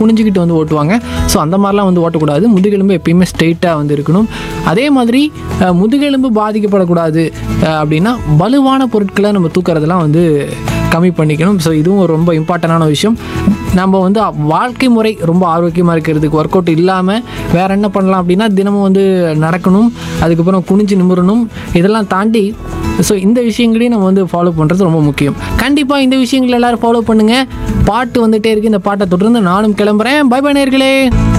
குனிஞ்சிக்கிட்டு வந்து ஓட்டுவாங்க ஸோ அந்த மாதிரிலாம் வந்து ஓட்டக்கூடாது முதுகெலும்பு எப்பயுமே ஸ்ட்ரெயிட்டாக வந்து இருக்கணும் அதே மாதிரி அஹ், முதுகெலும்பு பாதிக்கப்படக்கூடாது அஹ், அப்படின்னா வலுவான பொருட்களை நம்ம தூக்குறதெல்லாம் வந்து கம்மி பண்ணிக்கணும் ஸோ இதுவும் ஒரு ரொம்ப இம்பார்ட்டண்டான விஷயம் நம்ம வந்து வாழ்க்கை முறை ரொம்ப ஆரோக்கியமாக இருக்கிறதுக்கு ஒர்க் அவுட் இல்லாமல் வேற என்ன பண்ணலாம் அப்படின்னா தினமும் வந்து நடக்கணும் அதுக்கப்புறம் குனிஞ்சு நிமிரணும் இதெல்லாம் தாண்டி ஸோ இந்த விஷயங்களையும் நம்ம வந்து ஃபாலோ பண்ணுறது ரொம்ப முக்கியம் கண்டிப்பாக இந்த விஷயங்கள் எல்லாரும் ஃபாலோ பண்ணுங்கள் பாட்டு வந்துட்டே இருக்கு இந்த பாட்டை தொடர்ந்து நானும் கிளம்புறேன் பை பை நேர்களே